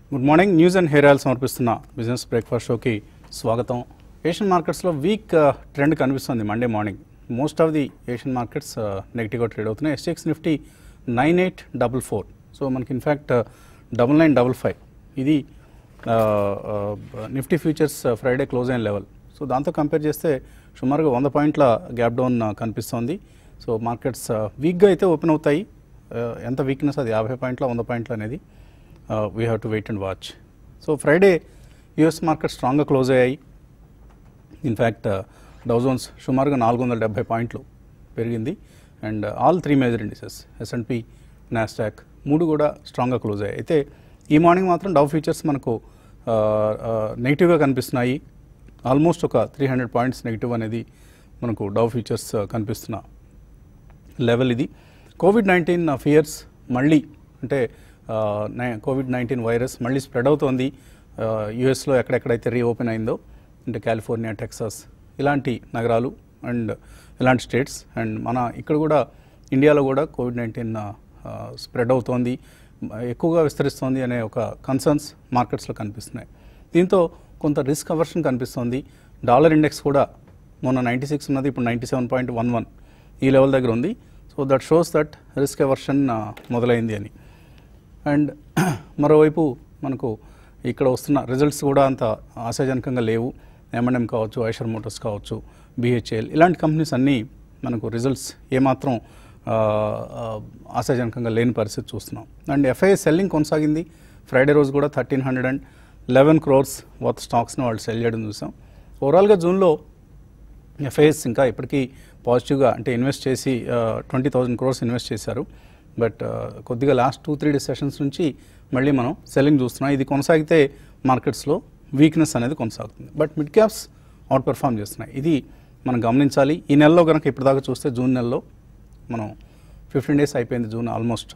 Good morning news and hair oil సమర్పిస్తున్న business breakfast షోకి స్వాగతం ఏషియన్ మార్కెట్స్లో వీక్ ట్రెండ్ కనిపిస్తుంది Monday morning most of the Asian markets నెగిటివ్గా ట్రేడ్ అవుతున్నాయి SGX Nifty nine eight double four so మనకి in fact double nine double five ఇది Nifty futures Friday close అయిన లెవెల్ సో దాంతో కంపేర్ చేస్తే సుమారుగా వంద పాయింట్ల గ్యాప్ డౌన్ కనిపిస్తోంది సో మార్కెట్స్ వీక్గా అయితే ఓపెన్ అవుతాయి Uh, ఎంత వీక్నెస్ అది యాభై పాయింట్ల వంద పాయింట్ల అనేది we have to wait and watch so Friday US market స్ట్రాంగ్గా క్లోజ్ అయ్యాయి ఇన్ఫ్యాక్ట్ డౌజోన్స్ సుమారుగా నాలుగు వందల డెబ్బై పాయింట్లు పెరిగింది and all three major indices S and P Nasdaq మూడు కూడా స్ట్రాంగ్గా క్లోజ్ అయ్యాయి అయితే ఈ మార్నింగ్ మాత్రం డవ్ ఫీచర్స్ మనకు నెగిటివ్గా కనిపిస్తున్నాయి ఆల్మోస్ట్ ఒక త్రీ హండ్రెడ్ పాయింట్స్ నెగిటివ్ అనేది మనకు డవ్ ఫీచర్స్ కనిపిస్తున్న లెవెల్ ఇది కోవిడ్ నైన్టీన్ ఫియర్స్ మళ్ళీ అంటే కోవిడ్ నైన్టీన్ వైరస్ మళ్ళీ స్ప్రెడ్ అవుతోంది యుఎస్లో ఎక్కడెక్కడైతే రీఓపెన్ అయిందో అంటే కాలిఫోర్నియా టెక్సాస్ ఇలాంటి నగరాలు అండ్ ఇలాంటి స్టేట్స్ అండ్ మన ఇక్కడ కూడా ఇండియాలో కూడా కోవిడ్ నైన్టీన్ స్ప్రెడ్ అవుతోంది ఎక్కువగా విస్తరిస్తోంది అనే ఒక కన్సర్న్స్ మార్కెట్స్లో కనిపిస్తున్నాయి దీంతో కొంత రిస్క్ అవర్షన్ కనిపిస్తోంది డాలర్ ఇండెక్స్ కూడా మొన్న నైంటీ సిక్స్ ఉన్నది ఇప్పుడు ninety seven point one one ఈ లెవెల్ దగ్గర ఉంది so that shows that risk aversion మొదలైంది అని అండ్ మరోవైపు మనకు ఇక్కడ వస్తున్న రిజల్ట్స్ కూడా అంత ఆశాజనకంగా లేవు ఎంఎన్ఎం కావచ్చు ఐషర్ మోటార్స్ కావచ్చు బిహెచ్ఎల్ ఇలాంటి కంపెనీస్ అన్నీ మనకు రిజల్ట్స్ ఏమాత్రం ఆ, ఆ, ఆశాజనకంగా లేని పరిస్థితి చూస్తున్నాం అండ్ ఎఫ్ఐ సెల్లింగ్ కొనసాగింది ఫ్రైడే రోజు కూడా thirteen hundred and eleven crores worth స్టాక్స్ని వాళ్ళు సెల్ చేయడం చూసాం ఓవరాల్గా జూన్లో ఎఫ్ఐఎస్ ఇంకా ఇప్పటికీ పాజిటివ్గా అంటే ఇన్వెస్ట్ చేసి ట్వంటీ థౌజండ్ క్రోర్స్ ఇన్వెస్ట్ చేశారు బట్ కొద్దిగా లాస్ట్ టూ త్రీ సెషన్స్ నుంచి మళ్ళీ మనం సెల్లింగ్ చూస్తున్నాం ఇది కొనసాగితే మార్కెట్స్లో వీక్నెస్ అనేది కొనసాగుతుంది but mid caps outperform చేస్తున్నాయి ఇది మనం గమనించాలి ఈ నెలలో కనుక ఇప్పటిదాకా చూస్తే జూన్ నెలలో మనం ఫిఫ్టీన్ డేస్ అయిపోయింది June almost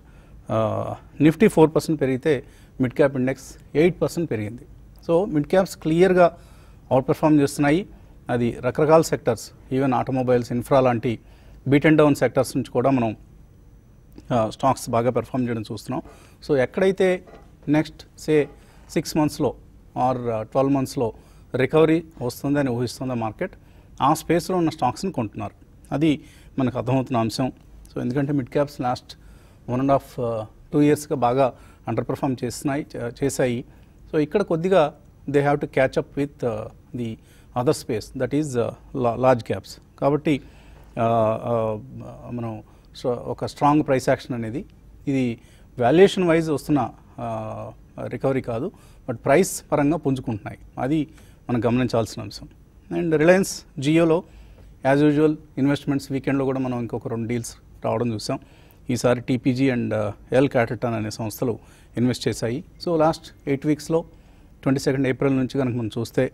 Nifty four percent పెరిగితే mid cap index eight percent పెరిగింది సో మిడ్ క్యాప్స్ క్లియర్గా అవుట్ పెర్ఫామ్ చేస్తున్నాయి అది రకరకాల సెక్టర్స్ ఈవెన్ ఆటోమొబైల్స్ ఇన్ఫ్రా లాంటి బీట్ అండ్ డౌన్ సెక్టర్స్ నుంచి కూడా మనం స్టాక్స్ బాగా పెర్ఫామ్ చేయడం చూస్తున్నాం సో ఎక్కడైతే నెక్స్ట్ సే సిక్స్ మంత్స్లో ఆర్ ట్వెల్వ్ మంత్స్లో రికవరీ వస్తుందని ఊహిస్తుందా మార్కెట్ ఆ స్పేస్లో ఉన్న స్టాక్స్ని కొంటున్నారు అది మనకు అర్థమవుతున్న అంశం సో ఎందుకంటే mid caps last one and half two ఇయర్స్గా బాగా అండర్ పెర్ఫామ్ చేస్తున్నాయి చే- చేశాయి సో ఇక్కడ కొద్దిగా they have to catch up with the other space that is large caps కాబట్టి ఆ, ఆ, మనం సో ఒక స్ట్రాంగ్ ప్రైస్ యాక్షన్ అనేది ఇది వాల్యుయేషన్ వైజ్ వస్తున్న రికవరీ కాదు బట్ ప్రైస్ పరంగా పుంజుకుంటున్నాయి అది మనం గమనించాల్సిన అంశం అండ్ రిలయన్స్ జియోలో యాజ్ యూజువల్ ఇన్వెస్ట్మెంట్స్ వీకెండ్లో కూడా మనం ఇంకొక రెండు డీల్స్ రావడం చూసాం ఈసారి టీపీజీ అండ్ ఎల్ క్యాటర్టన్ అనే సంస్థలు ఇన్వెస్ట్ చేశాయి సో లాస్ట్ ఎయిట్ వీక్స్లో ట్వంటీ సెకండ్ ఏప్రిల్ నుంచి కనుక మనం చూస్తే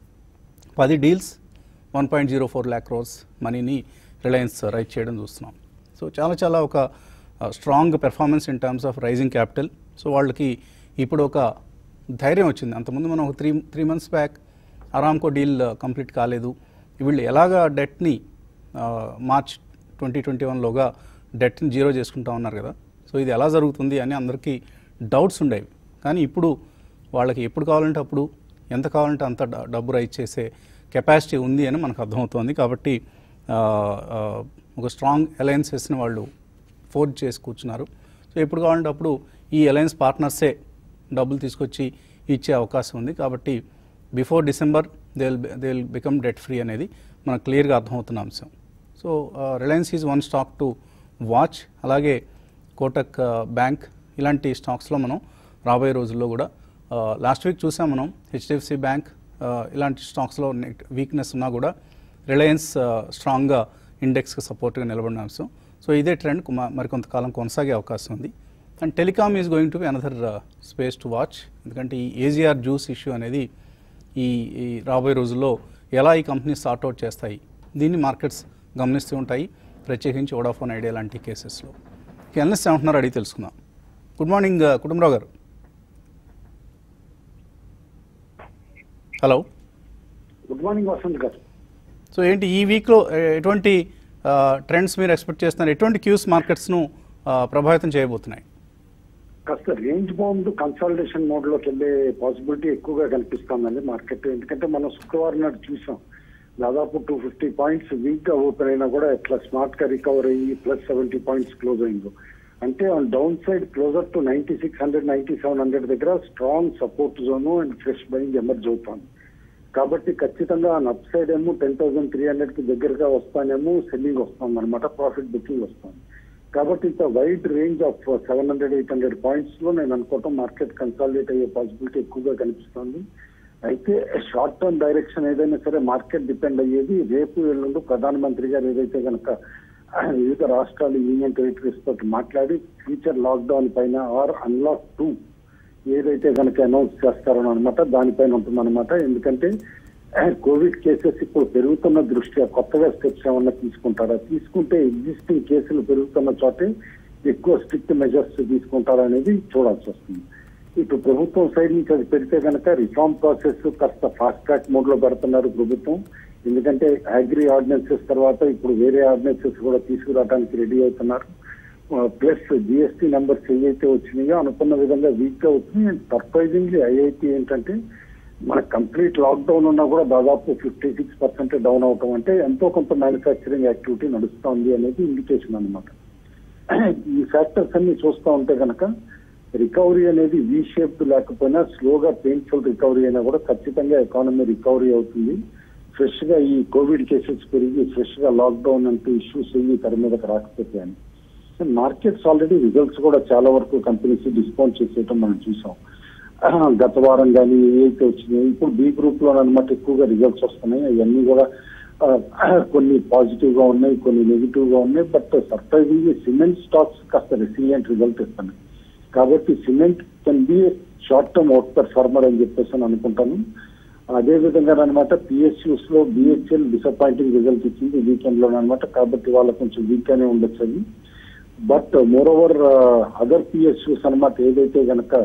పది deals one point zero four lakh crores మనీని రిలయన్స్ రైట్ చేయడం చూస్తున్నాం సో చాలా చాలా ఒక strong performance in terms of raising capital so వాళ్ళకి ఇప్పుడు ఒక ధైర్యం వచ్చింది అంతకుముందు మనం ఒక three three months back Aramco deal complete కాలేదు వీళ్ళు ఎలాగా డెట్ని మార్చ్ ట్వంటీ ట్వంటీ వన్లోగా డెట్ని జీరో చేసుకుంటా ఉన్నారు కదా సో ఇది ఎలా జరుగుతుంది అని అందరికీ డౌట్స్ ఉండేవి కానీ ఇప్పుడు వాళ్ళకి ఎప్పుడు కావాలంటే అప్పుడు ఎంత కావాలంటే అంత డ- డబ్బు రైజ్ చేసే కెపాసిటీ ఉంది అని మనకు అర్థమవుతోంది కాబట్టి ఆ, ఆ, ఒక స్ట్రాంగ్ అలయన్సెస్ని వాళ్ళు ఫోర్జ్ చేసి కూర్చున్నారు సో ఎప్పుడు కావాలంటే అప్పుడు ఈ అలయన్స్ పార్ట్నర్సే డబ్బులు తీసుకొచ్చి ఇచ్చే అవకాశం ఉంది కాబట్టి before December they will they will become debt free అనేది మనకు క్లియర్గా అర్థమవుతున్న అంశం so Reliance is one stock to watch అలాగే కోటక్ బ్యాంక్ ఇలాంటి స్టాక్స్లో మనం రాబోయే రోజుల్లో కూడా లాస్ట్ వీక్ చూసాం మనం హెచ్డిఎఫ్సి బ్యాంక్ ఇలాంటి స్టాక్స్లో వీక్నెస్ ఉన్నా కూడా రిలయన్స్ స్ట్రాంగ్గా ఇండెక్స్కి సపోర్ట్గా నిలబడిన అంశం సో ఇదే ట్రెండ్ కుమ- మరికొంతకాలం కొనసాగే అవకాశం ఉంది and telecom is going to be another space to watch ఎందుకంటే ఈ ఏజీఆర్ జ్యూస్ ఇష్యూ అనేది ఈ ఈ రాబోయే రోజుల్లో ఎలా ఈ కంపెనీస్ సార్ట్అవుట్ చేస్తాయి దీన్ని మార్కెట్స్ గమనిస్తూ ఉంటాయి ప్రత్యేకించి వోడాఫోన్ ఐడియా లాంటి కేసెస్లో ఎల్ఎస్ ఏమంటున్నారు అడిగి తెలుసుకుందాం గుడ్ మార్నింగ్ కుటుంబరావు గారు హలో గుడ్ మార్నింగ్ వసంత్ గారు సో ఏంటి ఈ వీక్లో ఎటువంటి ట్రెండ్స్ మీరు ఎక్స్పెక్ట్ చేస్తున్నారు ఎటువంటి క్యూస్ మార్కెట్స్ను ప్రభావితం చేయబోతున్నాయి కాస్త రేంజ్ బౌండ్ కన్సాలిడేషన్ మోడ్ లోకి వెళ్ళే పాసిబిలిటీ ఎక్కువగా కనిపిస్తుందండి మార్కెట్ ఎందుకంటే మనం శుక్రవారం నాడు చూసాం దాదాపు టూ ఫిఫ్టీ పాయింట్స్ వీక్ గా ఓపెన్ అయినా కూడా ఎట్లా స్మార్ట్ గా రికవర్ అయ్యి ప్లస్ సెవెంటీ పాయింట్స్ క్లోజ్ అయింది అంటే on down side closer to ninety six hundred ninety seven hundred దగ్గర strong support zone and fresh buying emerge అవుతుంది కాబట్టి ఖచ్చితంగా అప్ సైడ్ ఏమో టెన్ థౌసండ్ త్రీ హండ్రెడ్ కి దగ్గరగా వస్తానేమో సెల్లింగ్ వస్తుంది అనమాట ప్రాఫిట్ బుకింగ్ వస్తుంది కాబట్టి ఇంత wide range of seven hundred eight hundred points లో నేను అనుకోవటం మార్కెట్ కన్సాలిడేట్ అయ్యే పాసిబిలిటీ ఎక్కువగా కనిపిస్తుంది అయితే షార్ట్ టర్మ్ డైరెక్షన్ ఏదైనా సరే మార్కెట్ డిపెండ్ అయ్యేది రేపు ఎల్లుండి ప్రధానమంత్రి గారు ఏదైతే కనుక వివిధ రాష్ట్రాలు యూనియన్ టెరిటరీస్ తోటి మాట్లాడి ఫ్యూచర్ లాక్డౌన్ పైన ఆర్ అన్లాక్ టూ ఏదైతే కనుక అనౌన్స్ చేస్తారో అనమాట దానిపైన ఉంటుందన్నమాట ఎందుకంటే కోవిడ్ కేసెస్ ఇప్పుడు పెరుగుతున్న దృష్ట్యా కొత్తగా స్టెప్స్ ఏమన్నా తీసుకుంటారా తీసుకుంటే ఎగ్జిస్టింగ్ కేసులు పెరుగుతున్న చోటే ఎక్కువ స్ట్రిక్ట్ మెజర్స్ తీసుకుంటారా అనేది చూడాల్సి వస్తుంది ఇటు ప్రభుత్వం సైడ్ నుంచి అది పెడితే కనుక రిఫార్మ్ ప్రాసెస్ కాస్త ఫాస్ట్ ట్రాక్ మోడ్ లో పెడుతున్నారు ప్రభుత్వం ఎందుకంటే అగ్రి ఆర్డినెన్సెస్ తర్వాత ఇప్పుడు వేరే ఆర్డినెన్సెస్ కూడా తీసుకురావడానికి రెడీ అవుతున్నారు ప్లస్ జిఎస్టీ నెంబర్స్ ఏవైతే వచ్చినాయో అనుకున్న విధంగా వీక్ గా వచ్చినాయి అండ్ సర్ప్రైజింగ్లీ ఐఐటి ఏంటంటే మన కంప్లీట్ లాక్డౌన్ ఉన్నా కూడా దాదాపు ఫిఫ్టీ సిక్స్ పర్సెంట్ డౌన్ అవటం అంటే ఎంతో కొంత మ్యానుఫ్యాక్చరింగ్ యాక్టివిటీ నడుస్తోంది అనేది ఇండికేషన్ అనమాట ఈ ఫ్యాక్టర్స్ అన్ని చూస్తూ ఉంటే కనుక రికవరీ అనేది వీ షేప్ లేకపోయినా స్లోగా పెయిన్ఫుల్ రికవరీ అయినా కూడా ఖచ్చితంగా ఎకానమీ రికవరీ అవుతుంది ఫ్రెష్ గా ఈ కోవిడ్ కేసెస్ పెరిగి ఫ్రెష్ గా లాక్డౌన్ అంటూ ఇష్యూస్ అయ్యి తెర మీదకి రాకపోతే అని మార్కెట్స్ ఆల్రెడీ రిజల్ట్స్ కూడా చాలా వరకు కంపెనీస్ డిస్కౌంట్ చేసేయటం మనం చూసాం గత వారం కానీ ఏవైతే వచ్చినాయి ఇప్పుడు బి గ్రూప్ లో అనమాట ఎక్కువగా రిజల్ట్స్ వస్తున్నాయి అవన్నీ కూడా కొన్ని పాజిటివ్ గా ఉన్నాయి కొన్ని నెగిటివ్ గా ఉన్నాయి బట్ సర్ప్రైజింగ్ సిమెంట్ స్టాక్స్ కాస్త రెసిలియంట్ రిజల్ట్ ఇస్తున్నాయి కాబట్టి cement can be short term outperformer అని చెప్పేసి అని అనుకుంటాను అదే విధంగా అనమాట పిఎస్యూస్ లో బిహెచ్ఎల్ డిసప్పాయింటింగ్ రిజల్ట్ ఇచ్చింది వీకెండ్ లో అనమాట కాబట్టి వాళ్ళ కొంచెం వీక్ గానే ఉండొచ్చు అది but more over other PSUs అనమాట ఏదైతే గనక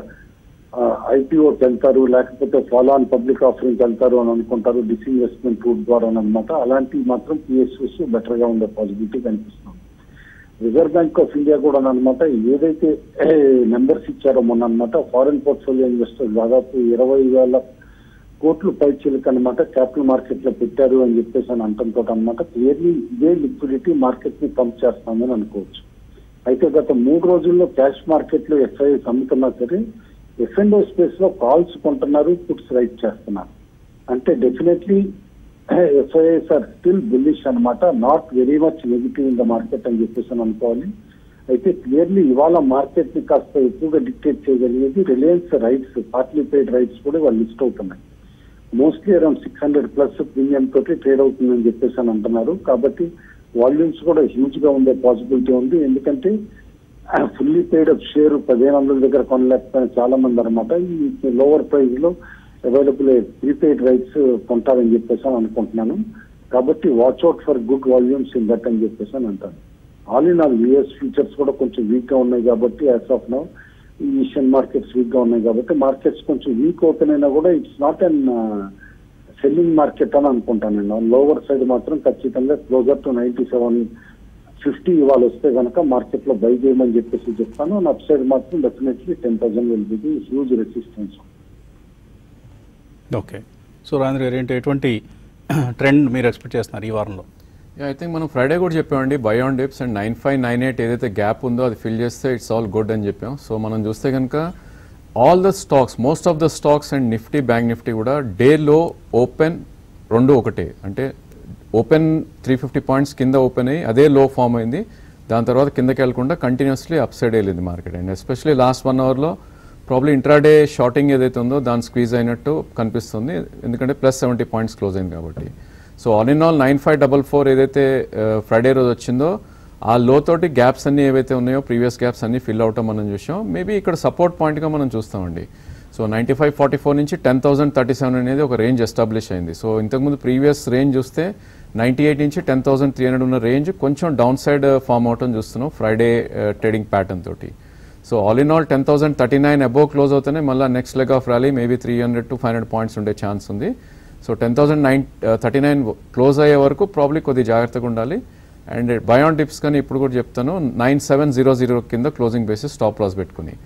ఐపీఓకి వెళ్తారు లేకపోతే ఫాలో ఆన్ పబ్లిక్ ఆఫరింగ్ వెళ్తారు అని అనుకుంటారు డిస్ఇన్వెస్ట్మెంట్ రూట్ ద్వారా అనమాట అలాంటివి మాత్రం పిఎస్యూస్ బెటర్ గా ఉండే పాసిబిలిటీ కనిపిస్తుంది రిజర్వ్ బ్యాంక్ ఆఫ్ ఇండియా కూడా అనమాట ఏదైతే నెంబర్స్ ఇచ్చారో మొన్న అనమాట ఫారెన్ పోర్ట్ఫోలియో ఇన్వెస్టర్స్ దాదాపు ఇరవై వేల కోట్లు పైచీలకు అనమాట క్యాపిటల్ మార్కెట్ లో పెట్టారు అని చెప్పేసి అని అంటంతో అనమాట క్లియర్లీ ఇదే లిక్విడిటీ మార్కెట్ ని పంప్ చేస్తామని అనుకోవచ్చు అయితే గత మూడు రోజుల్లో క్యాష్ మార్కెట్ లో ఎఫ్ఐఎస్ అమ్ముతున్నా సరే ఎఫ్ అండ్ స్పేస్ లో కాల్స్ కొంటున్నారు పుట్స్ రైట్ చేస్తున్నారు అంటే definitely FIs are still bullish అనమాట not very much negative in the market అని చెప్పేసి అని అనుకోవాలి అయితే క్లియర్లీ ఇవాళ మార్కెట్ ని కాస్త ఎక్కువగా డిక్టేట్ చేయగలిగేది Reliance rights partly paid rights కూడా వాళ్ళు లిస్ట్ అవుతున్నాయి mostly around six hundred plus premium తోటి ట్రేడ్ అవుతుందని చెప్పేసి అని అంటున్నారు కాబట్టి వాల్యూమ్స్ కూడా హ్యూజ్ గా ఉండే పాసిబిలిటీ ఉంది ఎందుకంటే ఫుల్లీ పెయిడ్ అప్ షేర్ పదిహేను వందల దగ్గర కొనలేకపోయిన చాలా మంది అనమాట ఈ లోవర్ ప్రైస్ లో అవైలబుల్ ప్రీపెయిడ్ రైట్స్ కొంటారని చెప్పేసి అని అనుకుంటున్నాను కాబట్టి watch out for good volumes in that అని చెప్పేసి అని అంటాను all in all US futures కూడా కొంచెం వీక్ గా ఉన్నాయి కాబట్టి యాజ్ ఆఫ్ నౌ ఈ ఏషియన్ మార్కెట్స్ వీక్ గా ఉన్నాయి కాబట్టి మార్కెట్స్ కొంచెం వీక్ ఓపెన్ అయినా కూడా it's not an selling market అని అనుకుంటానండి లోవర్ సైడ్ మాత్రం ఖచ్చితంగా closer to ninety seven fifty ఇవాళ వస్తే కనుక మార్కెట్ లో బై చేయమని చెప్పేసి చెప్తాను అప్ సైడ్ మాత్రం definitely ten thousand will be huge resistance okay so Rajendra గారు ఏంటి ఎటువంటి ట్రెండ్ మీరు ఎక్స్పెక్ట్ చేస్తున్నారు ఈ వారంలో ఐ థింక్ మనం ఫ్రైడే కూడా చెప్పామండి buy on dips and nine five nine eight ఏదైతే గ్యాప్ ఉందో అది ఫిల్ చేస్తే ఇట్స్ ఆల్ గుడ్ అని చెప్పాం సో మనం చూస్తే కనుక all the stocks most of the stocks and Nifty bank Nifty కూడా డే లో ఓపెన్ రెండు ఒకటే అంటే ఓపెన్ త్రీ ఫిఫ్టీ పాయింట్స్ కింద ఓపెన్ అయ్యి అదే లో ఫామ్ అయింది దాని తర్వాత కిందకి వెళ్ళకుండా కంటిన్యూస్లీ అప్ సైడ్ వెళ్ళింది market and especially last one అవర్లో ప్రాబ్లీ ఇంట్రాడే షార్టింగ్ ఏదైతే ఉందో దాని స్క్వీజ్ అయినట్టు కనిపిస్తుంది ఎందుకంటే ప్లస్ సెవెంటీ పాయింట్స్ క్లోజ్ అయింది కాబట్టి so all in all nine five double four ఏదైతే ఫ్రైడే రోజు వచ్చిందో ఆ లో తోటి గ్యాప్స్ అన్ని ఏవైతే ఉన్నాయో ప్రీవియస్ గ్యాప్స్ అన్ని ఫిల్ అవటం మనం చూసాం మేబీ ఇక్కడ సపోర్ట్ పాయింట్గా మనం చూస్తామండి so ninety five forty four నుంచి టెన్ థౌసండ్ థర్టీ సెవెన్ అనేది ఒక రేంజ్ ఎస్టాబ్లిష్ అయింది సో ఇంతకుముందు ప్రీవియస్ రేంజ్ చూస్తే నైంటీ ఎయిట్ నుంచి టెన్ థౌసండ్ త్రీ హండ్రెడ్ ఉన్న రేంజ్ కొంచెం డౌన్ సైడ్ ఫామ్ అవటం చూస్తున్నాం ఫ్రైడే ట్రేడింగ్ ప్యాటర్న్ తోటి so all in all ten thousand thirty nine above close అవుతూనే మళ్ళీ next leg of rally maybe three hundred to five hundred points ఉండే chance ఉంది so ten thousand nine thirty nine close అయ్యే వరకు probably కొద్ది జాగ్రత్తగా ఉండాలి అండ్ బయాన్ టిప్స్ కానీ ఇప్పుడు కూడా చెప్తాను నైన్ సెవెన్ జీరో జీరో కింద క్లోజింగ్ బేసిస్ స్టాప్ లాస్ పెట్టుకుని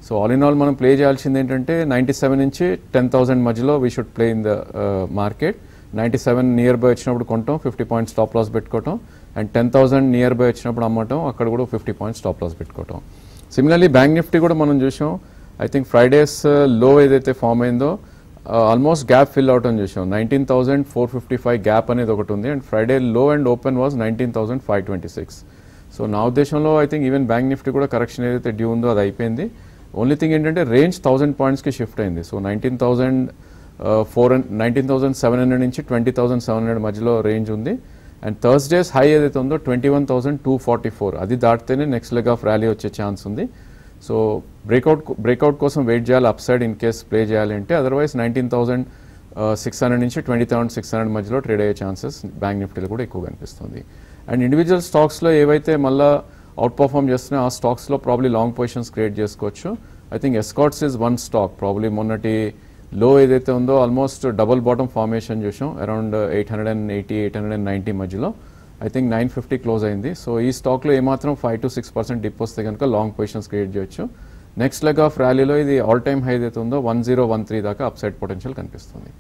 సో ఆల్ ఇన్ ఆల్ మనం ప్లే చేయాల్సింది ఏంటంటే నైంటీ సెవెన్ నుంచి టెన్ థౌసండ్ మధ్యలో we should play in the market ninety seven nearby వచ్చినప్పుడు కొంటాం ఫిఫ్టీ పాయింట్స్ స్టాప్ లాస్ పెట్టుకోవటం and ten thousand nearby వచ్చినప్పుడు అమ్మటం అక్కడ కూడా ఫిఫ్టీ పాయింట్స్ స్టాప్ లాస్ పెట్టుకోవటం సిమిలర్లీ బ్యాంక్ నిఫ్టీ కూడా మనం చూసాం ఐ థింక్ ఫ్రైడేస్ లో ఏదైతే ఫామ్ అయిందో ఆల్మోస్ట్ గ్యాప్ ఫిల్ అవుట్ అని చూసాం nineteen thousand four fifty five gap అనేది ఒకటి ఉంది అండ్ ఫ్రైడే లో and open was nineteen thousand five twenty six so నా ఉద్దేశంలో I think even bank Nifty కూడా కరెక్షన్ ఏదైతే డ్యూ ఉందో అది అయిపోయింది ఓన్లీ థింగ్ ఏంటంటే రేంజ్ థౌసండ్ పాయింట్స్కి షిఫ్ట్ అయింది so nineteen thousand four nineteen thousand seven hundred నుంచి ట్వంటీ థౌసండ్ సెవెన్ హండ్రెడ్ మధ్యలో రేంజ్ ఉంది అండ్ థర్స్డేస్ హై ఏదైతే ఉందో twenty one thousand two forty four అది దాటితేనే నెక్స్ట్ లెగ్ ఆఫ్ ర్యాలీ వచ్చే ఛాన్స్ ఉంది సో బ్రేక్అవుట్ బ్రేక్అవుట్ కోసం వెయిట్ చేయాలి up side in case play చేయాలి అంటే otherwise nineteen thousand six hundred నుంచి ట్వంటీ థౌసండ్ సిక్స్ హండ్రెడ్ మధ్యలో ట్రేడ్ అయ్యే ఛాన్సెస్ బ్యాంక్ నిఫ్టీలో కూడా ఎక్కువ కనిపిస్తుంది అండ్ ఇండివిజువల్ స్టాక్స్లో ఏవైతే మళ్ళీ అవుట్ పర్ఫామ్ చేస్తున్నాయో ఆ స్టాక్స్లో ప్రాబ్లీ లాంగ్ పొజిషన్స్ క్రియేట్ చేసుకోవచ్చు I think Escorts is one stock probably మొన్నటి లో ఏదైతే ఉందో ఆల్మోస్ట్ డబుల్ బాటమ్ ఫార్మేషన్ చూసాం around eight hundred and eighty eight hundred and ninety మధ్యలో I think nine fifty close అయింది సో ఈ స్టాక్లో ఏమాత్రం five to six percent dip వస్తే కనుక లాంగ్ పొజిషన్స్ క్రియేట్ చేయొచ్చు నెక్స్ట్ లెగ్ ఆఫ్ ర్యాలీలో ఇది ఆల్ టైమ్ హై ఏదైతే ఉందో వన్ జీరో వన్ త్రీ దాకా అప్ సైడ్ పొటెన్షియల్ కనిపిస్తుంది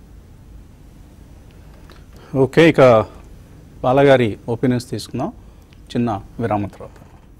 ఓకే ఇక బాలగారి ఒపీనియన్స్ తీసుకుందాం చిన్న విరామం తర్వాత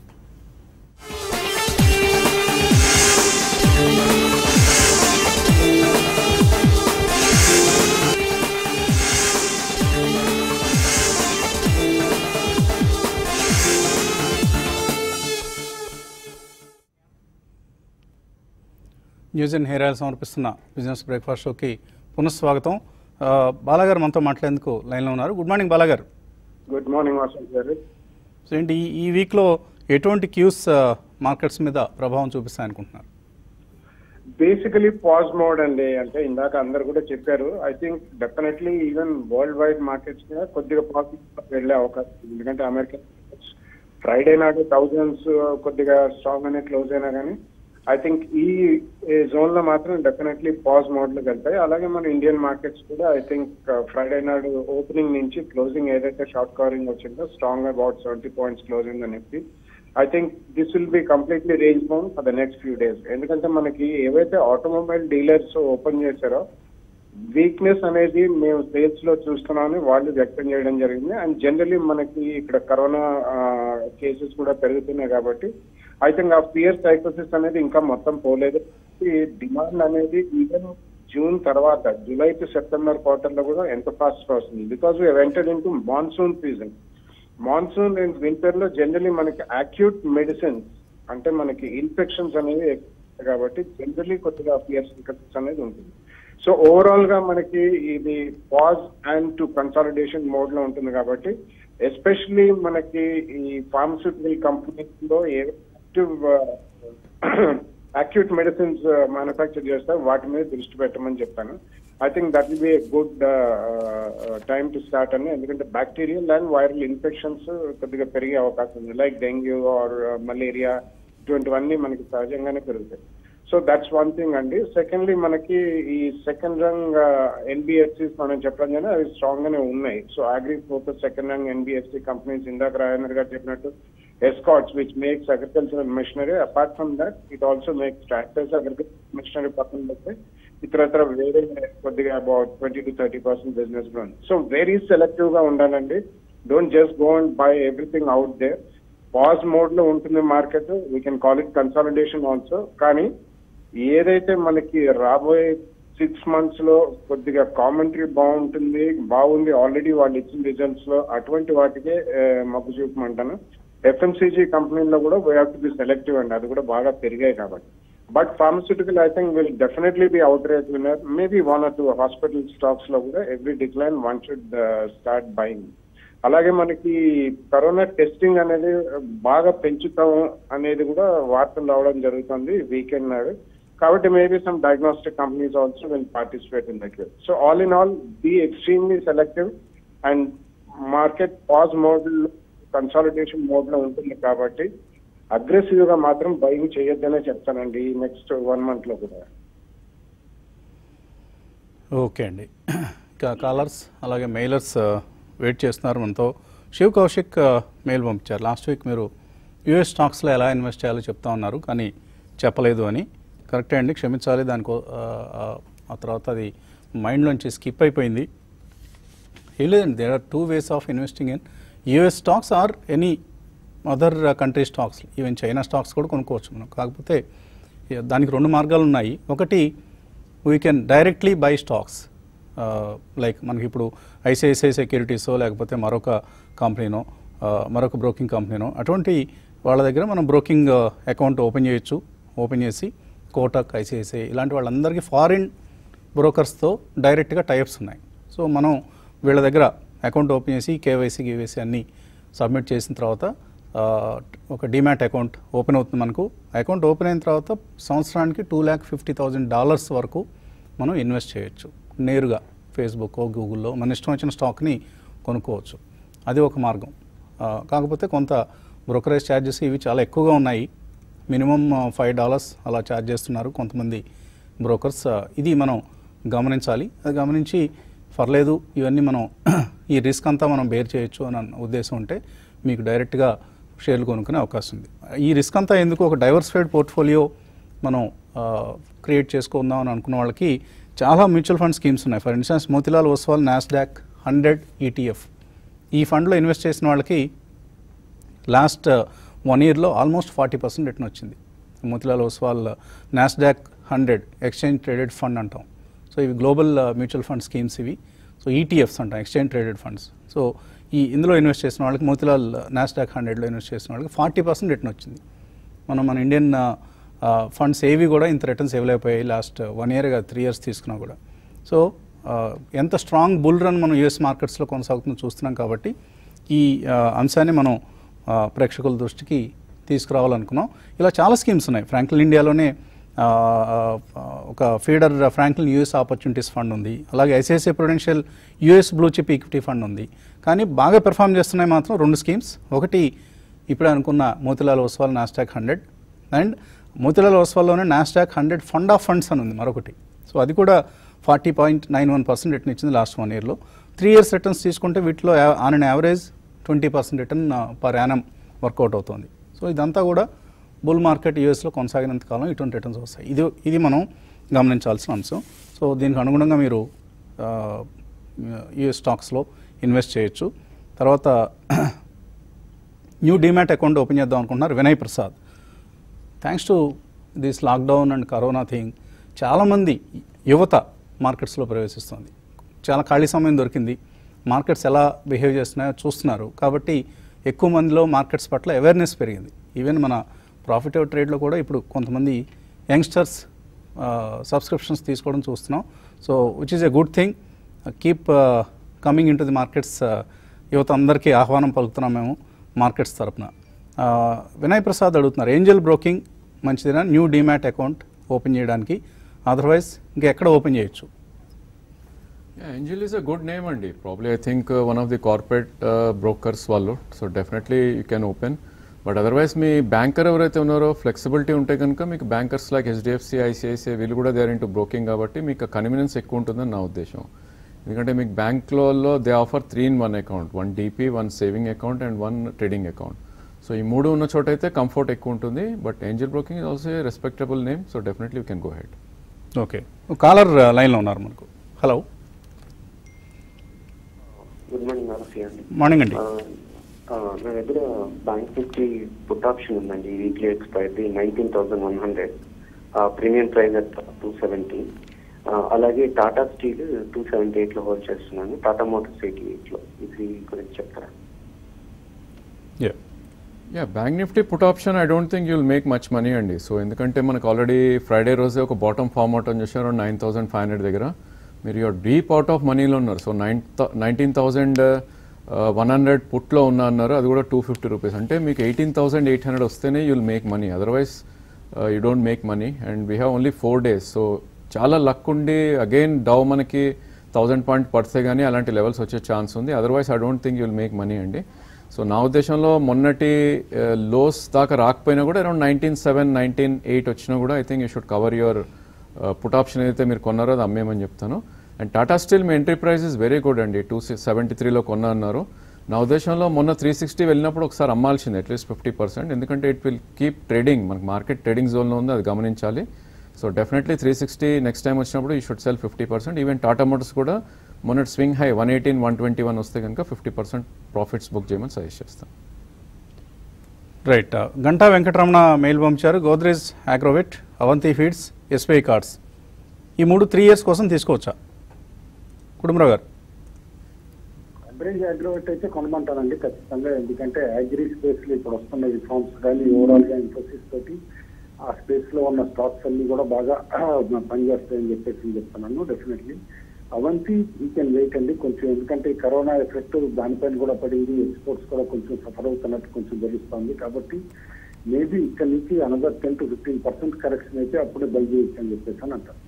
న్యూస్ అండ్ హెయిర్ ఆయిల్ సమర్పిస్తున్న బిజినెస్ బ్రేక్ఫాస్ట్ షోకి పునఃస్వాగతం ఆ, బాలాగారు మనతో మాట్లాడేందుకు లైన్లో ఉన్నారు గుడ్ మార్నింగ్ బాలాగారు గుడ్ మార్నింగ్ వసంత్ గారు సో ఏంటి ఈ- ఈ వీక్లో ఎటువంటి క్యూస్ మార్కెట్స్ మీద ప్రభావం చూపిస్తాయనుకుంటున్నారు బేసికలీ పాజ్ మోడ్ అండి అంటే ఇందాక అందరు కూడా చెప్పారు I think definitely even world wide markets కూడా కొద్దిగా పాజిటివ్ వెళ్ళే అవకాశం ఉంది ఎందుకంటే అమెరికన్ ఫ్రైడే నాడు థౌజండ్స్ కొద్దిగా స్ట్రాంగ్ అనే క్లోజ్ అయినా కానీ ఐ థింక్ ఈ జోన్ లో మాత్రం డెఫినెట్లీ పాజ్ మోడ్ లోకి వెళ్తాయి అలాగే మన ఇండియన్ మార్కెట్స్ కూడా ఐ థింక్ ఫ్రైడే నాడు ఓపెనింగ్ నుంచి క్లోజింగ్ ఏదైతే షార్ట్ కవరింగ్ వచ్చిందో strong about seventy points closing అని చెప్పి I think this will be completely range bound for the next few days ఎందుకంటే మనకి ఏవైతే ఆటోమొబైల్ డీలర్స్ ఓపెన్ చేశారో వీక్నెస్ అనేది మేము సేల్స్ లో చూస్తున్నామని వాళ్ళు వ్యక్తం చేయడం జరిగింది అండ్ జనరలీ మనకి ఇక్కడ కరోనా కేసెస్ కూడా పెరుగుతున్నాయి కాబట్టి ఐ థింక్ ఆ ఫియర్ సైకోసిస్ అనేది ఇంకా మొత్తం పోలేదు ఈ డిమాండ్ అనేది ఈవెన్ జూన్ తర్వాత జూలై టు సెప్టెంబర్ క్వార్టర్ లో కూడా ఎంత ఫాస్ట్ గా వస్తుంది because we entered in to monsoon season monsoon and winter లో జనరలీ మనకి అక్యూట్ మెడిసిన్స్ అంటే మనకి ఇన్ఫెక్షన్స్ అనేవి ఎక్కువ కాబట్టి జనరలీ కొద్దిగా ఫియర్ సైకోసిస్ అనేది ఉంటుంది సో ఓవరాల్ గా మనకి ఇది pause and to consolidation mode లో ఉంటుంది కాబట్టి ఎస్పెషలీ మనకి ఈ ఫార్మస్యూటికల్ కంపెనీస్ లో యాక్టివ్ అక్యూట్ మెడిసిన్స్ మ్యానుఫ్యాక్చర్ చేస్తారు వాటి మీద దృష్టి పెట్టమని చెప్పాను I think that will be good time to start అని ఎందుకంటే బ్యాక్టీరియల్ అండ్ వైరల్ ఇన్ఫెక్షన్స్ కొద్దిగా పెరిగే అవకాశం ఉంది లైక్ డెంగ్యూ ఆర్ మలేరియా ఇటువంటివన్నీ మనకి సహజంగానే పెరుగుతాయి సో దట్స్ వన్ థింగ్ అండి సెకండ్లీ మనకి ఈ సెకండ్ రంగ్ ఎన్బిఎఫ్సిస్ మనం చెప్పడం కానీ అవి స్ట్రాంగ్ గానే ఉన్నాయి so agri focus second rung NBFC companies ఇందాక రాజేంద్ర గారు చెప్పినట్టు Escorts which makes agricultural machinery apart from that it also makes tractors agriculture machinery పక్కన పెడితే ఇతరత్ర వేరే కొద్దిగా about twenty to thirty percent business లో ఉంది సో వెరీ సెలెక్టివ్ గా ఉండాలండి don't just go and buy everything out there pause mode లో ఉంటుంది market we can call it consolidation also కానీ ఏదైతే మనకి రాబోయే సిక్స్ మంత్స్ లో కొద్దిగా కామెంటరీ బాగుంటుంది బాగుంది ఆల్రెడీ వాళ్ళు ఇచ్చిన రిజల్ట్స్ లో అటువంటి వాటికే ఆ, మొగ్గు చూపమంటాను ఎఫ్ఎంసీజీ కంపెనీలో కూడా we have to be selective అండి అది కూడా బాగా పెరిగాయి కాబట్టి but pharmaceutical I think will definitely be outright winner maybe one or two hospital stocks లో కూడా every decline one should start buying అలాగే మనకి కరోనా టెస్టింగ్ అనేది బాగా పెంచుతాం అనేది కూడా వార్తలు రావడం జరుగుతుంది వీకెండ్ నాడు కాబట్టి maybe some diagnostic companies also will participate in that so all in all be extremely selective and market pause mode consolidation mode లో ఉంటుంది కాబట్టి అగ్రెసివ్ గా మాత్రం బయింగ్ చేయొద్దనే చెప్తానండి ఈ నెక్స్ట్ వన్ మంత్ లో కూడా ఓకే అండి ఇంకా కాలర్స్ అలాగే మెయిలర్స్ వెయిట్ చేస్తున్నారు మనతో శివ్ కౌశిక్ మెయిల్ పంపించారు లాస్ట్ వీక్ మీరు యూఎస్ స్టాక్స్లో ఎలా ఇన్వెస్ట్ చేయాలో చెప్తా ఉన్నారు కానీ చెప్పలేదు అని కరెక్టే అండి క్షమించాలి దానికో ఆ, ఆ, ఆ తర్వాత అది మైండ్లోంచి స్కిప్ అయిపోయింది ఏం లేదండి there are two ways of investing in US stocks or any other country stocks even China stocks కూడా కొనుక్కోవచ్చు మనం కాకపోతే ఇక దానికి రెండు మార్గాలు ఉన్నాయి ఒకటి we can directly buy stocks like మనకి ఇప్పుడు ఐసిఐసిఐ సెక్యూరిటీసో లేకపోతే మరొక కంపెనీనో ఆ, మరొక బ్రోకింగ్ కంపెనీనో అటువంటి వాళ్ళ దగ్గర మనం బ్రోకింగ్ అకౌంట్ ఓపెన్ చేయొచ్చు ఓపెన్ చేసి కోటక్ ఐసిఐసిఐ ఇలాంటి వాళ్ళందరికీ ఫారిన్ బ్రోకర్స్తో డైరెక్ట్గా టైప్స్ ఉన్నాయి సో మనం వీళ్ళ దగ్గర అకౌంట్ ఓపెన్ చేసి కేవైసీ గీవైసీ అన్నీ సబ్మిట్ చేసిన తర్వాత ఆ, ఒక డిమాట్ అకౌంట్ ఓపెన్ అవుతుంది మనకు అకౌంట్ ఓపెన్ అయిన తర్వాత సంవత్సరానికి two lakh fifty thousand dollars వరకు మనం ఇన్వెస్ట్ చేయొచ్చు నేరుగా ఫేస్బుక్ గూగుల్లో మన ఇష్టం వచ్చిన స్టాక్ని కొనుక్కోవచ్చు అది ఒక మార్గం ఆ, కాకపోతే కొంత బ్రోకరేజ్ ఛార్జెస్ ఇవి చాలా ఎక్కువగా ఉన్నాయి మినిమం ఫైవ్ డాలర్స్ అలా ఛార్జ్ చేస్తున్నారు కొంతమంది బ్రోకర్స్ ఆ, ఇది మనం గమనించాలి అది గమనించి పర్లేదు ఇవన్నీ మనం ఈ రిస్క్ అంతా మనం బేర్ చేయొచ్చు అని అన్న ఉద్దేశం ఉంటే మీకు డైరెక్ట్గా షేర్లు కొనుక్కునే అవకాశం ఉంది ఈ రిస్క్ అంతా ఎందుకు ఒక డైవర్సిఫైడ్ పోర్ట్ఫోలియో మనం క్రియేట్ చేసుకుందాం అని అనుకున్న వాళ్ళకి చాలా మ్యూచువల్ ఫండ్ స్కీమ్స్ ఉన్నాయి for instance Motilal Oswal Nasdaq hundred ETF ఈ ఫండ్లో ఇన్వెస్ట్ చేసిన వాళ్ళకి లాస్ట్ వన్ ఇయర్లో ఆల్మోస్ట్ ఫార్టీ పర్సెంట్ రిటర్న్ వచ్చింది Motilal Oswal Nasdaq hundred exchange traded fund అంటాం సో ఇవి గ్లోబల్ మ్యూచువల్ ఫండ్ స్కీమ్స్ ఇవి సో ఈటీఎఫ్స్ అంటాం ఎక్స్చేంజ్ ట్రేడెడ్ ఫండ్స్ సో ఈ ఇందులో ఇన్వెస్ట్ చేసిన వాళ్ళకి మోతిలాల్ నాస్డాక్ హండ్రెడ్లో ఇన్వెస్ట్ చేసిన వాళ్ళకి ఫార్టీ పర్సెంట్ రిటర్న్ వచ్చింది మనం మన ఇండియన్ ఫండ్స్ ఏవి కూడా ఇంత రిటర్న్స్ ఇవ్వలేకపోయాయి లాస్ట్ వన్ ఇయర్ కాదు త్రీ ఇయర్స్ తీసుకున్నా కూడా సో ఆ, ఎంత స్ట్రాంగ్ బుల్ రన్ మనం యూఎస్ మార్కెట్స్లో కొనసాగుతుందో చూస్తున్నాం కాబట్టి ఈ ఆ, అంశాన్ని మనం ఆ, ప్రేక్షకుల దృష్టికి తీసుకురావాలనుకున్నాం ఇలా చాలా స్కీమ్స్ ఉన్నాయి ఫ్రాంక్లిన్ ఇండియాలోనే ఆ, ఆ, ఒక feeder Franklin US opportunities fund ఉంది అలాగే ICICI prudential US blue chip equity fund ఉంది కానీ బాగా పెర్ఫామ్ చేస్తున్నాయి మాత్రం రెండు స్కీమ్స్ ఒకటి ఇప్పుడే అనుకున్న Motilal Oswal Nasdaq hundred and Motilal ఓస్వాల్లోనే Nasdaq hundred fund of funds అని ఉంది మరొకటి సో అది కూడా forty point nine one percent return ఇచ్చింది లాస్ట్ వన్ ఇయర్లో త్రీ ఇయర్స్ రిటర్న్స్ తీసుకుంటే వీటిలో on an average twenty percent return per annum work out అవుతుంది సో ఇదంతా కూడా బుల్ మార్కెట్ యూఎస్లో కొనసాగినంత కాలం ఇటువంటి రిటర్న్స్ వస్తాయి ఇది ఇది మనం గమనించాల్సిన అంశం సో దీనికి అనుగుణంగా మీరు యూఎస్ స్టాక్స్లో ఇన్వెస్ట్ చేయొచ్చు తర్వాత న్యూ డిమాట్ అకౌంట్ ఓపెన్ చేద్దాం అనుకుంటున్నారు Vinay Prasad thanks to this lockdown and corona thing చాలామంది యువత మార్కెట్స్లో ప్రవేశిస్తుంది చాలా ఖాళీ సమయం దొరికింది మార్కెట్స్ ఎలా బిహేవ్ చేస్తున్నాయో చూస్తున్నారు కాబట్టి ఎక్కువ మందిలో మార్కెట్స్ పట్ల అవేర్నెస్ పెరిగింది ఈవెన్ మన ప్రాఫిట్ ట్రేడ్లో కూడా ఇప్పుడు కొంతమంది యంగ్స్టర్స్ సబ్స్క్రిప్షన్స్ తీసుకోవడం చూస్తున్నాం so which is a good thing keep coming in to the markets యువత అందరికీ ఆహ్వానం పలుకుతున్నాం మేము మార్కెట్స్ తరపున ఆ, వినయ్ ప్రసాద్ అడుగుతున్నారు ఏంజల్ బ్రోకింగ్ మంచిదేనా న్యూ డిమాట్ అకౌంట్ ఓపెన్ చేయడానికి అదర్వైజ్ ఇంకా ఎక్కడ ఓపెన్ చేయొచ్చు Yeah, Angel is a good name, Andy. Probably, I think uh, one of the corporate uh, brokers వాళ్ళు so definitely you can open but otherwise మీ banker ఎవరైతే ఉన్నారో flexibility ఉంటే కనుక మీకు బ్యాంకర్స్ లైక్ హెచ్డిఎఫ్సి ఐసిఐసిఐ వీళ్ళు కూడా దేర్ ఇంటూ బ్రోకింగ్ కాబట్టి మీకు కన్వీనియన్స్ ఎక్కువ ఉంటుందని నా ఉద్దేశం ఎందుకంటే మీకు బ్యాంక్లో they offer three in one account one DP one saving account and one trading account so ఈ మూడు ఉన్న చోట అయితే కంఫర్ట్ ఎక్కువ ఉంటుంది but Angel broking is also a respectable name so definitely you can go ahead okay caller లైన్లో ఉన్నారు మనకు హలో గుడ్ మార్నింగ్ నమస్తే అండి మార్నింగ్ అండి ఆ, ఆ, నా దగ్గర బ్యాంక్ నిఫ్టీ పుట్ ఆప్షన్ ఉందండి వీక్లీ ఎక్స్పైర్ది nineteen thousand one hundred premium price at two seventy అలాగే Tata steel two seventy eight లో హోల్డ్ చేస్తున్నాను టాటా మోటార్స్ ఎయిటీ ఎయిట్ లో ఇది గురించి చెప్తారా yeah yeah bank Nifty put option I don't think you'll make much money అండి so ఎందుకంటే మనకు ఆల్రెడీ ఫ్రైడే రోజే ఒక బాటమ్ ఫార్మ్ అవుట్ అని చూసారు నైన్ థౌసండ్ ఫైవ్ హండ్రెడ్ దగ్గర మీరు యువర్ డీప్ అవుట్ ఆఫ్ మనీలో ఉన్నారు so nine nineteen thousand one hundred పుట్లో ఉన్నా అన్నారు అది కూడా టూ ఫిఫ్టీ రూపీస్ అంటే మీకు ఎయిటీన్ థౌసండ్ ఎయిట్ హండ్రెడ్ వస్తేనే you'll make money otherwise you don't make money and we have only four days so చాలా లక్ ఉండి అగైన్ డవ్ మనకి థౌసండ్ పాయింట్ పడితే కానీ అలాంటి లెవెల్స్ వచ్చే ఛాన్స్ ఉంది otherwise I don't think you'll make money అండి సో నా ఉద్దేశంలో మొన్నటి లోస్ దాకా రాకపోయినా కూడా around nineteen seven nineteen eight వచ్చినా కూడా I think you should cover your put option ఏదైతే మీరు కొన్నారో అది అమ్మేమని చెప్తాను అండ్ టాటా స్టీల్ మీ entry price is very good అండి టూ సెవెంటీ త్రీలో కొన్నా అన్నారు నా ఉద్దేశంలో మొన్న త్రీ సిక్స్టీ వెళ్ళినప్పుడు ఒకసారి అమ్మాల్సింది అట్లీస్ట్ ఫిఫ్టీ పర్సెంట్ ఎందుకంటే ఇట్ విల్ కీప్ ట్రేడింగ్ మనకి మార్కెట్ ట్రేడింగ్ జోన్లో ఉంది అది గమనించాలి so definitely three sixty next time వచ్చినప్పుడు ఈ should sell fifty percent even Tata motors కూడా మొన్న swing high one eighteen one twenty one వస్తే కనుక ఫిఫ్టీ పర్సెంట్ ప్రాఫిట్స్ బుక్ చేయమని సజెస్ట్ చేస్తాను రైట్ గంటా వెంకటరమణ మెయిల్ పంపించారు Godrej Agrovet Avanti feeds SBI cards ఈ మూడు త్రీ ఇయర్స్ కోసం తీసుకోవచ్చా కుటుంబరావు గారు అగ్రేజ్ అగ్రోవెట్ అయితే కొనమంటానండి ఖచ్చితంగా ఎందుకంటే అగ్రి స్పేస్ లో ఇప్పుడు వస్తున్న రిఫార్మ్స్ కానీ ఓవరాల్ గా ఇన్ఫోసిస్ తోటి ఆ స్పేస్ లో ఉన్న స్టాక్స్ అన్ని కూడా బాగా పనిచేస్తాయని చెప్పేసి నేను చెప్తున్నాను definitely Avanti we can wait అండి కొంచెం ఎందుకంటే ఈ కరోనా ఎఫెక్ట్ దానిపైన కూడా పడింది ఎక్స్పోర్ట్స్ కూడా కొంచెం సఫర్ అవుతున్నట్టు కొంచెం తెలుస్తుంది కాబట్టి మేబీ ఇక్కడ నుంచి another ten to fifteen percent correction అయితే అప్పుడే బై చేయొచ్చు అని చెప్పేసి అని అంటారు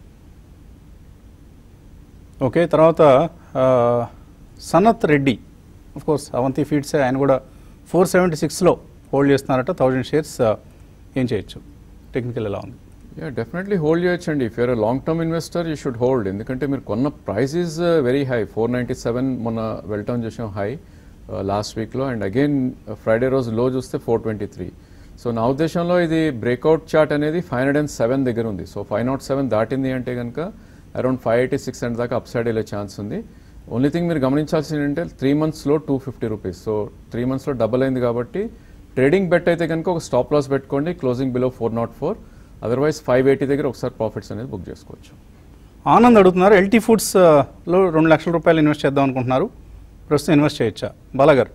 ఓకే తర్వాత ఆ, Sanath Reddy of course Avanti feeds ఆయన కూడా ఫోర్ సెవెంటీ సిక్స్లో హోల్డ్ చేస్తున్నారట థౌజండ్ షేర్స్ ఏం చేయొచ్చు టెక్నికల్ ఎలా ఉంది యా డెఫినెట్లీ హోల్డ్ చేయొచ్చండి if you're long term investor you should hold ఎందుకంటే మీరు కొన్న price is very high four ninety seven మొన్న వెళ్ళటం చూసాం హై లాస్ట్ వీక్లో అండ్ అగైన్ ఫ్రైడే రోజు లో చూస్తే ఫోర్ ట్వంటీ త్రీ సో నా ఉద్దేశంలో ఇది బ్రేక్అవుట్ చార్ట్ అనేది ఫైవ్ హండ్రెడ్ అండ్ సెవెన్ దగ్గర ఉంది సో ఫైవ్ నాట్ సెవెన్ దాటింది అంటే కనుక around five eighty six and దాకా అప్ సైడ్ వెళ్ళే ఛాన్స్ ఉంది ఓన్లీ థింగ్ మీరు గమనించాల్సింది ఏంటంటే త్రీ మంత్స్లో two fifty rupees so three మంత్స్లో డబల్ అయింది కాబట్టి ట్రేడింగ్ బెట్ అయితే కనుక ఒక స్టాప్ లాస్ పెట్టుకోండి closing below four naught four otherwise five eighty దగ్గర ఒకసారి ప్రాఫిట్స్ అనేది బుక్ చేసుకోవచ్చు ఆనంద్ అడుగుతున్నారు ఎల్టీ ఫుడ్స్ ఆ, లో రెండు లక్షల రూపాయలు ఇన్వెస్ట్ చేద్దాం అనుకుంటున్నారు ప్రస్తుతం ఇన్వెస్ట్ చేయొచ్చా బాలాగారు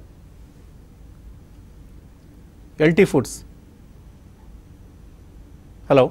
LT foods hello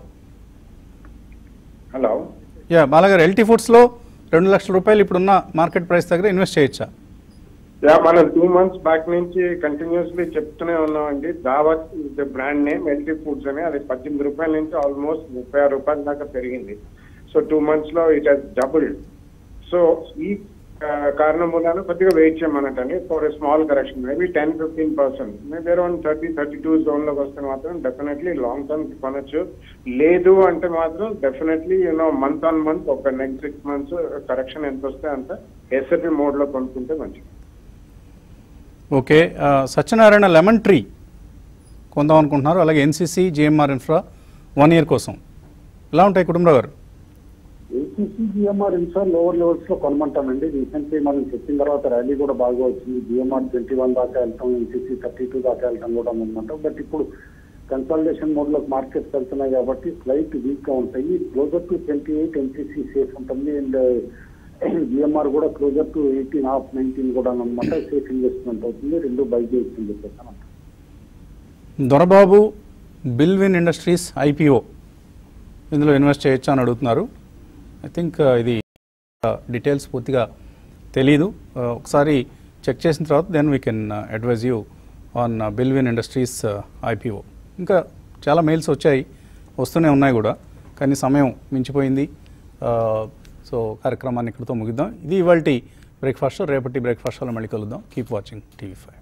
hello yeah బాలాగారు ఎల్టీ ఫుడ్స్లో రెండు లక్షల రూపాయలు ఇప్పుడున్న మార్కెట్ ప్రైస్ దగ్గర ఇన్వెస్ట్ చేయొచ్చా యా మనం టూ మంత్స్ బ్యాక్ నుంచి కంటిన్యూస్లీ చెప్తూనే ఉన్నామండి Daawat the brand name LT foods అని అది పద్దెనిమిది రూపాయల నుంచి ఆల్మోస్ట్ ముప్పై ఆరు రూపాయల దాకా పెరిగింది సో టూ మంత్స్ లో ఇట్ హెస్ డబుల్డ్ సో ఈ ఆ, కారణం మూలాన కొద్దిగా వెయిట్ చేయమన్నట్టండి for a small correction maybe ten fifteen percent maybe around thirty thirty two zone లోకి వస్తే మాత్రం డెఫినెట్లీ లాంగ్ టర్మ్ కొనొచ్చు లేదు అంటే మాత్రం definitely you know month on month ఒక నెక్స్ట్ సిక్స్ మంత్స్ కరెక్షన్ ఎంత వస్తే అంత ఎస్ఎపి మోడ్ లో కొనుక్కుంటే మంచిది ఓకే ఆ, సత్యనారాయణ లెమన్ ట్రీ కొందాం అనుకుంటున్నారు అలాగే NCC GMR infra one year కోసం ఎలా ఉంటాయి కుటుంబరావు గారు ACC GMR infra lower levels లో కొనమంటామండి రీసెంట్లీ మనం చెప్పిన తర్వాత ర్యాలీ కూడా బాగా వచ్చింది జిఎంఆర్ ట్వంటీ వన్ దాకా వెళ్తాం ఎన్సీసీ థర్టీ టూ దాకా వెళ్తాం కూడా ఉందన్నమాట బట్ ఇప్పుడు కన్సల్టేషన్ మోడ్ లో మార్కెట్స్ వెళ్తున్నాయి కాబట్టి స్లైట్ వీక్ గా ఉంటాయి closer to twenty eight NCC safe ఉంటుంది అండ్ జిఎంఆర్ కూడా closer to eighteen half nineteen కూడా అనమాట సేఫ్ ఇన్వెస్ట్మెంట్ అవుతుంది రెండు బై చేయొచ్చు చెప్పేసి దొరబాబు బిల్విన్ ఇండస్ట్రీస్ ఐపీఓ ఇందులో ఇన్వెస్ట్ చేయొచ్చా అని అడుగుతున్నారు ఐ థింక్ ఇది డీటెయిల్స్ పూర్తిగా తెలీదు Uh, ఒకసారి చెక్ చేసిన తర్వాత then we can advise you on Bilwin industries IPO ఇంకా చాలా మెయిల్స్ వచ్చాయి వస్తూనే ఉన్నాయి కూడా కానీ సమయం మించిపోయింది సో కార్యక్రమాన్ని ఇక్కడితో ముగిద్దాం ఇది ఇవాళ బ్రేక్ఫాస్ట్ రేపటి బ్రేక్ఫాస్ట్లో మళ్ళీ కలుద్దాం కీప్ వాచింగ్ టీవీ ఫైవ్